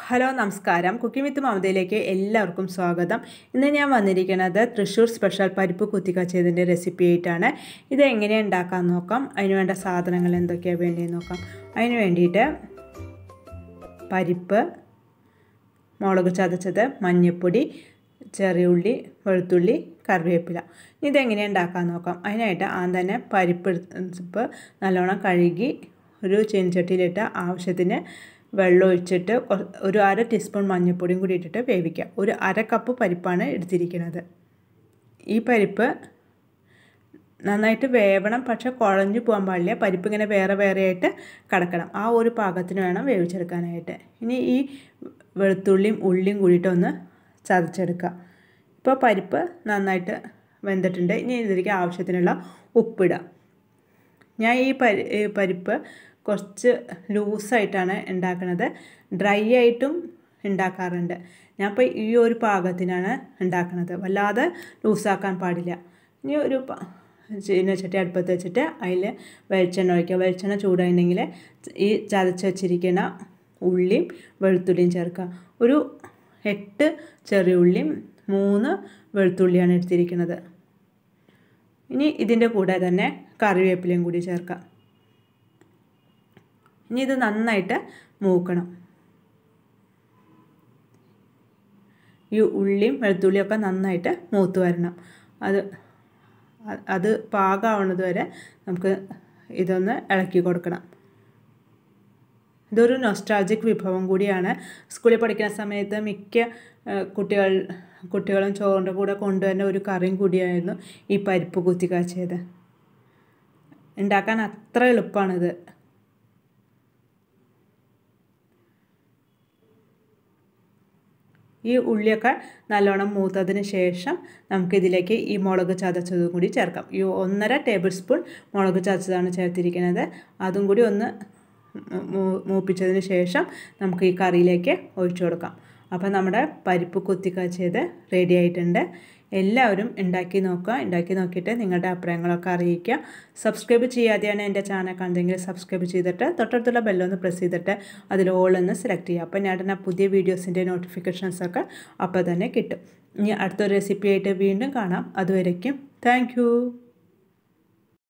hello നമസ്കാരം cooking വിത്ത് മമതയിലേക്ക് എല്ലാവർക്കും സ്വാഗതം ഇന്ന് ഞാൻ വന്നിരിക്കുന്നത് തൃശ്ശൂർ സ്പെഷ്യൽ പരിപ്പ് കുത്തിക്കച്ചതിൻ്റെ റെസിപ്പി ആയിട്ടാണ് ഇത് എങ്ങനെയാണ് ഉണ്ടാക്കാൻ നോക്കാം അതിന് വേണ്ട സാധനങ്ങൾ എന്തൊക്കെയാണ് വേണ്ടിയെന്ന് നോക്കാം അതിന് വേണ്ടിയിട്ട് പരിപ്പ് മുളക് ചതച്ചത് മഞ്ഞൾപ്പൊടി ചെറിയ ഉള്ളി വെളുത്തുള്ളി കറിവേപ്പില ഇതെങ്ങനെയാണ് ഉണ്ടാക്കാൻ നോക്കാം അതിനായിട്ട് ആദ്യം തന്നെ പരിപ്പ് എടുത്ത് നല്ലോണം കഴുകി ഒരു ചീനച്ചട്ടിയിലിട്ട് ആവശ്യത്തിന് വെള്ളം ഒഴിച്ചിട്ട് ഒരു അര ടീസ്പൂൺ മഞ്ഞൾപ്പൊടിയും കൂടി ഇട്ടിട്ട് വേവിക്കുക ഒരു അര കപ്പ് പരിപ്പാണ് എടുത്തിരിക്കുന്നത് ഈ പരിപ്പ് നന്നായിട്ട് വേവണം പക്ഷെ കുഴഞ്ഞു പോകാൻ പാടില്ല പരിപ്പ് ഇങ്ങനെ വേറെ വേറെ ആയിട്ട് കിടക്കണം ആ ഒരു പാകത്തിന് വേണം വേവിച്ചെടുക്കാനായിട്ട് ഇനി ഈ വെളുത്തുള്ളിയും ഉള്ളിയും കൂടിയിട്ട് ഒന്ന് ചതച്ചെടുക്കുക ഇപ്പോൾ പരിപ്പ് നന്നായിട്ട് വെന്തിട്ടുണ്ട് ഇനി ഇതിലേക്ക് ആവശ്യത്തിനുള്ള ഉപ്പിടുക ഞാൻ ഈ പരി പരിപ്പ് കുറച്ച് ലൂസായിട്ടാണ് ഉണ്ടാക്കുന്നത് ഡ്രൈ ആയിട്ടും ഉണ്ടാക്കാറുണ്ട് ഞാൻ ഇപ്പോൾ ഈ ഒരു പാകത്തിനാണ് ഉണ്ടാക്കുന്നത് വല്ലാതെ ലൂസാക്കാൻ പാടില്ല ഇനി ഒരു ചീനച്ചട്ടി അടുപ്പത്ത് വെച്ചിട്ട് അതിൽ വെളിച്ചെണ്ണ ഒഴിക്കുക വെളിച്ചെണ്ണ ചൂടായിട്ടുണ്ടെങ്കിൽ ഈ ചതച്ച് വെച്ചിരിക്കുന്ന ഉള്ളിയും വെളുത്തുള്ളിയും ചേർക്കുക ഒരു എട്ട് ചെറിയ ഉള്ളിയും മൂന്ന് വെളുത്തുള്ളിയാണ് എടുത്തിരിക്കുന്നത് ഇനി ഇതിൻ്റെ കൂടെ തന്നെ കറിവേപ്പിലയും കൂടി ചേർക്കാം ഇനി ഇത് നന്നായിട്ട് മൂക്കണം ഈ ഉള്ളിയും വെളുത്തുള്ളിയും ഒക്കെ നന്നായിട്ട് മൂത്ത് വരണം അത് അത് പാകമാവുന്നത് വരെ നമുക്ക് ഇതൊന്ന് ഇളക്കി കൊടുക്കണം ഇതൊരു നൊസ്റ്റാൾജിക് വിഭവം കൂടിയാണ് സ്കൂളിൽ പഠിക്കുന്ന സമയത്ത് മിക്ക കുട്ടികൾ കുട്ടികളും ചോറിൻ്റെ കൂടെ കൊണ്ടുവരുന്ന ഒരു കറിയും കൂടിയായിരുന്നു ഈ പരിപ്പ് കുത്തി കാച്ചിയത് ഉണ്ടാക്കാൻ അത്ര എളുപ്പമാണിത് ഈ ഉള്ളിയൊക്കെ നല്ലോണം മൂത്തതിന് ശേഷം നമുക്കിതിലേക്ക് ഈ മുളക് ചതച്ചതും കൂടി ചേർക്കാം ഈ ഒന്നര ടേബിൾ സ്പൂൺ മുളക് ചതച്ചതാണ് ചേർത്തിരിക്കുന്നത് അതും കൂടി ഒന്ന് മൂപ്പിച്ചതിന് ശേഷം നമുക്ക് ഈ കറിയിലേക്ക് ഒഴിച്ചു കൊടുക്കാം അപ്പോൾ നമ്മുടെ പരിപ്പ് കുത്തിക്കാച്ചിയത് റെഡി ആയിട്ടുണ്ട് എല്ലാവരും ഉണ്ടാക്കി നോക്കുക ഉണ്ടാക്കി നോക്കിയിട്ട് നിങ്ങളുടെ അഭിപ്രായങ്ങളൊക്കെ അറിയിക്കുക സബ്സ്ക്രൈബ് ചെയ്യാതെയാണ് എൻ്റെ ചാനൽ കാണുന്നതെങ്കിൽ സബ്സ്ക്രൈബ് ചെയ്തിട്ട് തൊട്ടടുത്തുള്ള ബെല്ലൊന്ന് പ്രസ് ചെയ്തിട്ട് അതിൽ ഓൾ എന്ന് സെലക്ട് ചെയ്യുക അപ്പോൾ ഞാൻ ഇടുന്ന പുതിയ വീഡിയോസിൻ്റെ നോട്ടിഫിക്കേഷൻസൊക്കെ അപ്പോൾ തന്നെ കിട്ടും ഇനി അടുത്തൊരു റെസിപ്പി ആയിട്ട് വീണ്ടും കാണാം അതുവരയ്ക്കും താങ്ക്